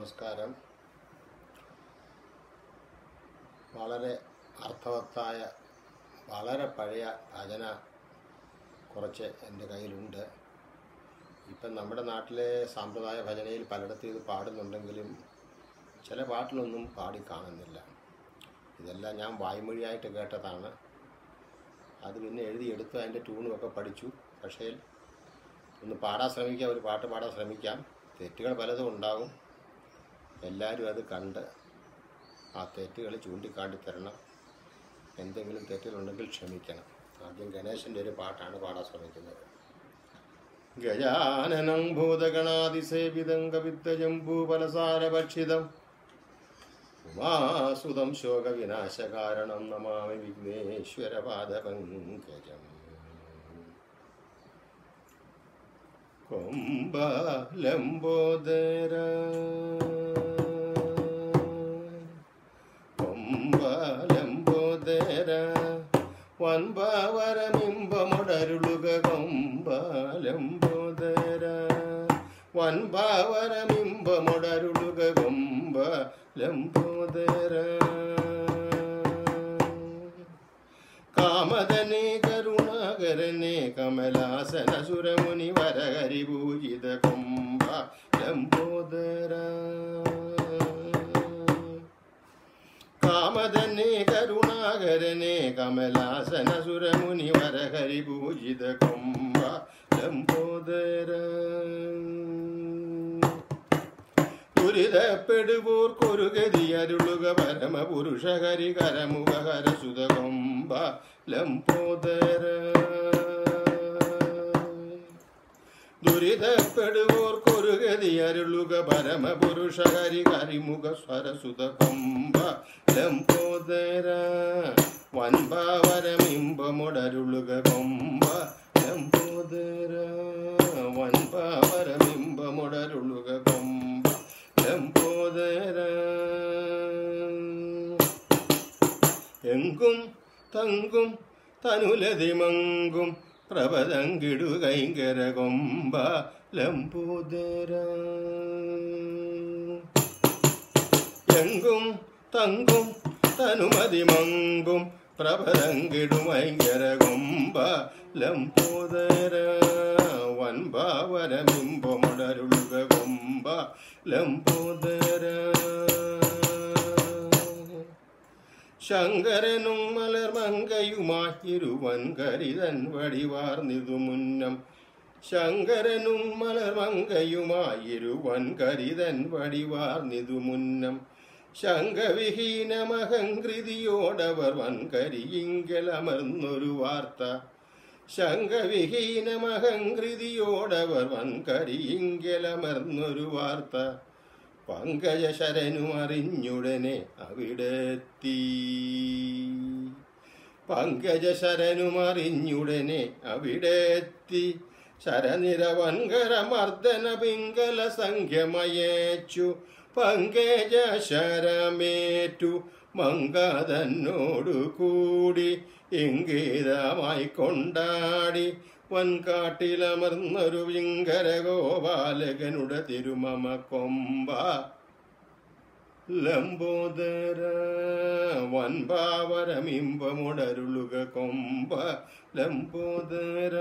നമസ്കാരം വളരെ അർത്ഥവത്തായ വളരെ പഴയ ഭജന കുറച്ച് എൻ്റെ കയ്യിലുണ്ട് ഇപ്പം നമ്മുടെ നാട്ടിലെ സാമ്പ്രദായ ഭജനയിൽ പലയിടത്തും ഇത് പാടുന്നുണ്ടെങ്കിലും ചില പാട്ടിലൊന്നും പാടി കാണുന്നില്ല ഇതെല്ലാം ഞാൻ വായ്മൊഴിയായിട്ട് കേട്ടതാണ് അത് പിന്നെ എഴുതിയെടുത്ത് അതിൻ്റെ ട്യൂണുമൊക്കെ പഠിച്ചു പക്ഷേ ഒന്ന് പാടാൻ ശ്രമിക്കാം ഒരു പാട്ട് പാടാൻ ശ്രമിക്കാം തെറ്റുകൾ പലതും ഉണ്ടാകും എല്ലാവരും അത് കണ്ട് ആ തെറ്റുകൾ ചൂണ്ടിക്കാട്ടി തരണം എന്തെങ്കിലും തെറ്റുകളുണ്ടെങ്കിൽ ക്ഷമിക്കണം ആദ്യം ഗണേശൻ്റെ ഒരു പാട്ടാണ് പാടാൻ ശ്രമിക്കുന്നത് ഗജാനനം ഭൂതഗണാതിസേവിതം കവിത്തജംബൂഫലസാരഭക്ഷിതം ഉമാസുതം ശോകവിനാശകാരണം നമാമി വിഘ്നേശ്വരപാദപങ്കജം കൊമ്പലംബോദര കൊമ്പലംബോദര വൻപാവരമിമ്പമുടരുളുക കൊമ്പലംബോദര വൻപാവരമിമ്പമുടരുളുക കൊമ്പലംബോദര കാമദനെ കരുണാകരനെ കമലാസന സുരമുനി വരഹരി പൂജിത കുംഭ ലംബോദര കാമദനെ കരുണാകരനെ കമലാസന സുരമുനി വരഹരി പൂജിത കുംഭ ലംബോദര ദുരിതപ്പെടുവോർക്കൊരു ഗതി അരുളുക പരമപുരുഷ ഹരി കരമുഖ ഹരസുത കൊമ്പ ലംബോദര ദുരിതപ്പെടുവോർക്കൊരു ഗതി അരുളുക പരമപുരുഷ ഹരി കരിമുഖ സ്വരസുത കൊമ്പ ലംബോദര വൻപാവരമിമ്പമുടരുളുക കൊമ്പ ലംബോദര വൻപാവരമിമ്പമുടരുളുക കൊമ്പ ലംബോദര എങ്കും തങ്കും തനുലതിമങ്കും പ്രഭതങ്കിടുകൈങ്കര കൊമ്പ ലംബോദര എങ്കും തങ്കും തനുമതിമങ്കും പ്രഭതങ്കിടുമൈങ്കര കൊമ്പ ലംബോദര വൻഭാവരമിമ്പമുടരുളുക കൊമ്പ ലംബോദര ശങ്കരനും മലർമങ്കയുമായിരുവൻ കരിതൻ വടിവാർന്നിതു മുന്നം ശങ്കരനും മലർമങ്കയുമായിരുവൻ കരിതൻ വടിവാർന്നിതു മുന്നം ശങ്കവിഹീനമഹങ്കൃതിയോടവർ വൻകരിയിങ്കലമർന്നൊരു വാർത്ത ശങ്കവിഹീനമഹങ്കൃതിയോടവർ വൻകരിയിങ്കലമർന്നൊരു വാർത്ത പങ്കജശരനുമറിഞ്ഞുടനെ അവിടെത്തി പങ്കജശരനുമറിഞ്ഞുടനെ അവിടെത്തി ശരനിരവൻകരമർദ്ദന പിങ്കല സംഖ്യമയേച്ചു പങ്കജ ശരമേറ്റു മങ്കതന്നോടു കൂടി ഇംഗിതമായി കൊണ്ടാടി വൻകാട്ടിലമർന്നൊരു വിങ്കര ഗോപാലകനുടെ തിരുമമ കൊമ്പ ലംബോദര വൻപാവരമിമ്പമുടരുളുക കൊമ്പ ലംബോദര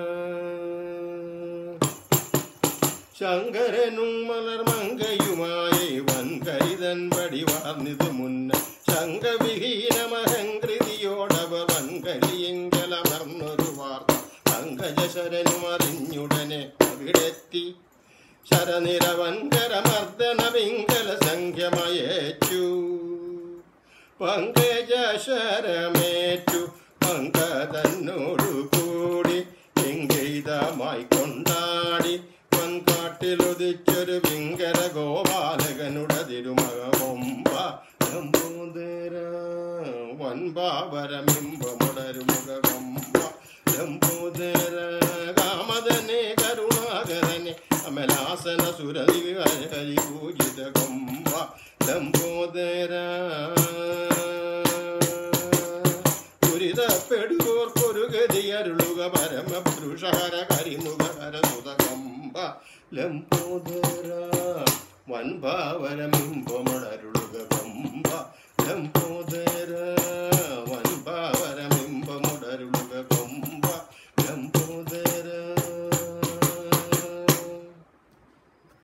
ശങ്കരനും മലർമങ്കയുമായി വൻകരിതൻ വടിവാർന്നിതു മുന്ന ശങ്കവിഹീനമഹങ്കൃതിയോടവ വൻകരിയെങ്കലമർന്നൊരു വാർത്ത പങ്കജശരനും അറിഞ്ഞുടനെ അവിടെത്തി ശരനിരവൻകരമർദ്ദന പിങ്കല സംഖ്യമയേച്ചു പങ്കജശരമേറ്റു പങ്കതന്നോടു കൂടി ഇംഗിതമായി കൊണ്ടാടി വൻകാട്ടിലുദിച്ചൊരു വിങ്കര ഗോപാലകനുടെ തിരുമക കൊമ്പ ലംബോദര വൻപാവരമിമ്പമുടരുമുഖ കൊമ്പ ലംബോദര കാമദനെ കരുണാകരനെ അമലാസന സുരതി ഹരി പൂജിത കൊമ്പ ലംബോദര ദുരിതപ്പെടുവോർക്കൊരു ഗതി അരുളുക പരമപുരുഷഹര കരിമുഖ ഹര സുത കൊമ്പ ലംബോദര വൻഭാവനമിമ്പമണരുൾ